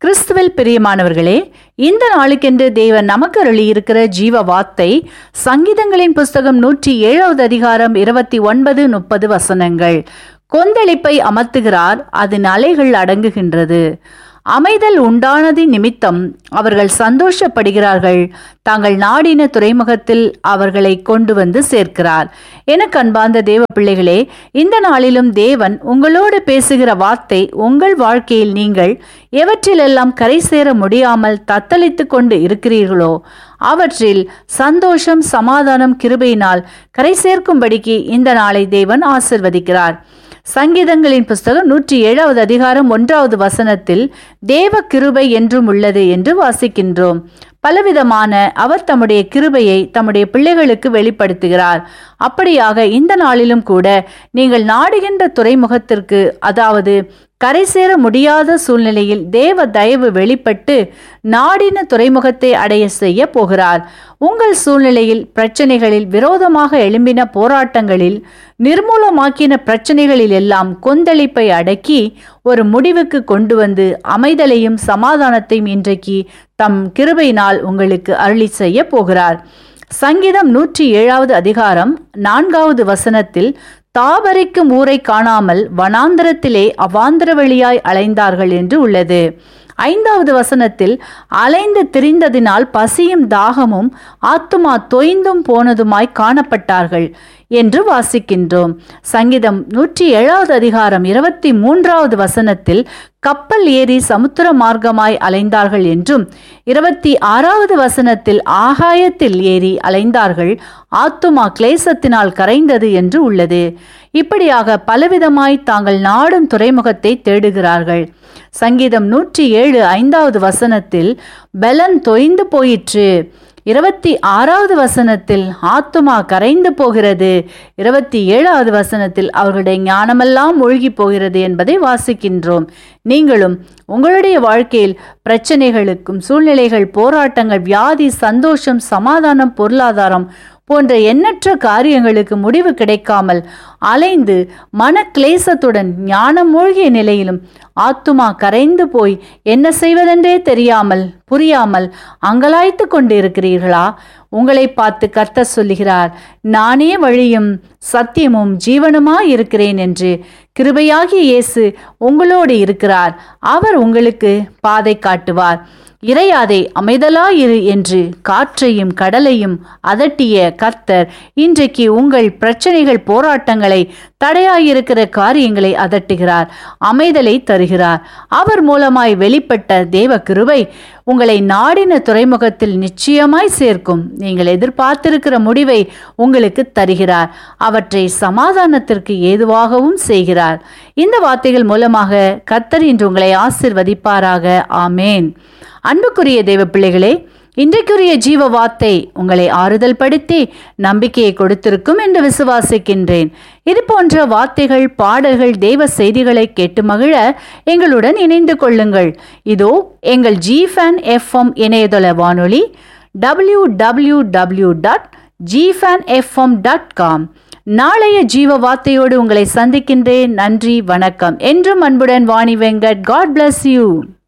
கிறிஸ்துவில் பிரியமானவர்களே இந்த நாளுக்கென்று தேவன் நமக்கு அருளியிருக்கிற ஜீவ வார்த்தை சங்கீதங்களின் புஸ்தகம் நூற்றி ஏழாவது அதிகாரம் இருபத்தி ஒன்பது முப்பது வசனங்கள் கொந்தளிப்பை அமர்த்துகிறார் அதன் அலைகள் அடங்குகின்றது அமைதல் உண்டானது நிமித்தம் அவர்கள் சந்தோஷப்படுகிறார்கள் தாங்கள் நாடின துறைமுகத்தில் அவர்களை கொண்டு வந்து சேர்க்கிறார் எனக்கு அன்பார்ந்த தேவ பிள்ளைகளே இந்த நாளிலும் தேவன் உங்களோடு பேசுகிற வார்த்தை உங்கள் வாழ்க்கையில் நீங்கள் எவற்றிலெல்லாம் கரை சேர முடியாமல் தத்தளித்து கொண்டு இருக்கிறீர்களோ அவற்றில் சந்தோஷம் சமாதானம் கிருபையினால் கரை சேர்க்கும்படிக்கு இந்த நாளை தேவன் ஆசிர்வதிக்கிறார் சங்கீதங்களின் புஸ்தகம் நூற்றி ஏழாவது அதிகாரம் ஒன்றாவது வசனத்தில் தேவ கிருபை என்றும் உள்ளது என்று வாசிக்கின்றோம் பலவிதமான அவர் தம்முடைய கிருபையை தம்முடைய பிள்ளைகளுக்கு வெளிப்படுத்துகிறார் அப்படியாக இந்த நாளிலும் கூட நீங்கள் நாடுகின்ற துறைமுகத்திற்கு அதாவது கரை சேர முடியாத சூழ்நிலையில் தேவ தயவு வெளிப்பட்டு நாடின துறைமுகத்தை அடைய செய்ய போகிறார் உங்கள் சூழ்நிலையில் பிரச்சனைகளில் விரோதமாக எழும்பின போராட்டங்களில் நிர்மூலமாக்கின பிரச்சனைகளில் எல்லாம் கொந்தளிப்பை அடக்கி ஒரு முடிவுக்கு கொண்டு வந்து அமைதலையும் சமாதானத்தையும் இன்றைக்கு தம் கிருபையினால் உங்களுக்கு அருளி செய்ய போகிறார் சங்கீதம் நூற்றி ஏழாவது அதிகாரம் நான்காவது வசனத்தில் தாபரிக்கும் ஊரை காணாமல் வனாந்திரத்திலே அவாந்திர வழியாய் அலைந்தார்கள் என்று உள்ளது ஐந்தாவது வசனத்தில் அலைந்து திரிந்ததினால் பசியும் தாகமும் ஆத்துமா தொய்ந்தும் போனதுமாய் காணப்பட்டார்கள் என்று வாசிக்கின்றோம் சங்கீதம் நூற்றி ஏழாவது அதிகாரம் இருபத்தி மூன்றாவது வசனத்தில் கப்பல் ஏறி சமுத்திர மார்க்கமாய் அலைந்தார்கள் என்றும் இருபத்தி ஆறாவது வசனத்தில் ஆகாயத்தில் ஏறி அலைந்தார்கள் ஆத்துமா கிளேசத்தினால் கரைந்தது என்று உள்ளது இப்படியாக பலவிதமாய் தாங்கள் நாடும் துறைமுகத்தை தேடுகிறார்கள் சங்கீதம் நூற்றி ஏழு ஐந்தாவது வசனத்தில் பலன் தொய்ந்து போயிற்று இருபத்தி ஆறாவது வசனத்தில் ஆத்துமா கரைந்து போகிறது இருபத்தி ஏழாவது வசனத்தில் அவர்களுடைய ஞானமெல்லாம் மூழ்கி போகிறது என்பதை வாசிக்கின்றோம் நீங்களும் உங்களுடைய வாழ்க்கையில் பிரச்சனைகளுக்கும் சூழ்நிலைகள் போராட்டங்கள் வியாதி சந்தோஷம் சமாதானம் பொருளாதாரம் போன்ற எண்ணற்ற காரியங்களுக்கு முடிவு கிடைக்காமல் அலைந்து மன கிளேசத்துடன் ஞானம் மூழ்கிய நிலையிலும் ஆத்துமா கரைந்து போய் என்ன செய்வதென்றே தெரியாமல் புரியாமல் அங்கலாய்த்து கொண்டு இருக்கிறீர்களா உங்களை பார்த்து கர்த்த சொல்லுகிறார் நானே வழியும் சத்தியமும் ஜீவனுமாய் இருக்கிறேன் என்று கிருபையாகிய இயேசு உங்களோடு இருக்கிறார் அவர் உங்களுக்கு பாதை காட்டுவார் இறையாதே அமைதலாயிரு என்று காற்றையும் கடலையும் அதட்டிய கர்த்தர் இன்றைக்கு உங்கள் பிரச்சனைகள் போராட்டங்களை தடையாயிருக்கிற காரியங்களை அதட்டுகிறார் அமைதலை தருகிறார் அவர் மூலமாய் வெளிப்பட்ட தேவ கிருபை உங்களை நாடின துறைமுகத்தில் நிச்சயமாய் சேர்க்கும் நீங்கள் எதிர்பார்த்திருக்கிற முடிவை உங்களுக்கு தருகிறார் அவற்றை சமாதானத்திற்கு ஏதுவாகவும் செய்கிறார் இந்த வார்த்தைகள் மூலமாக கர்த்தர் இன்று உங்களை ஆசிர்வதிப்பாராக ஆமேன் அன்புக்குரிய தேவ பிள்ளைகளே இன்றைக்குரிய ஜீவ வார்த்தை உங்களை ஆறுதல் படுத்தி நம்பிக்கையை கொடுத்திருக்கும் என்று விசுவாசிக்கின்றேன் இது போன்ற வார்த்தைகள் பாடல்கள் தெய்வ செய்திகளை கேட்டு மகிழ எங்களுடன் இணைந்து கொள்ளுங்கள் இதோ எங்கள் ஜி ஃபேன் எஃப்எம் இணையதள வானொலி W W W dot gfan FM dot com நாளைய ஜீவ வார்த்தையோடு உங்களை சந்திக்கின்றேன் நன்றி வணக்கம் என்றும் அன்புடன் Vani Venkat God bless you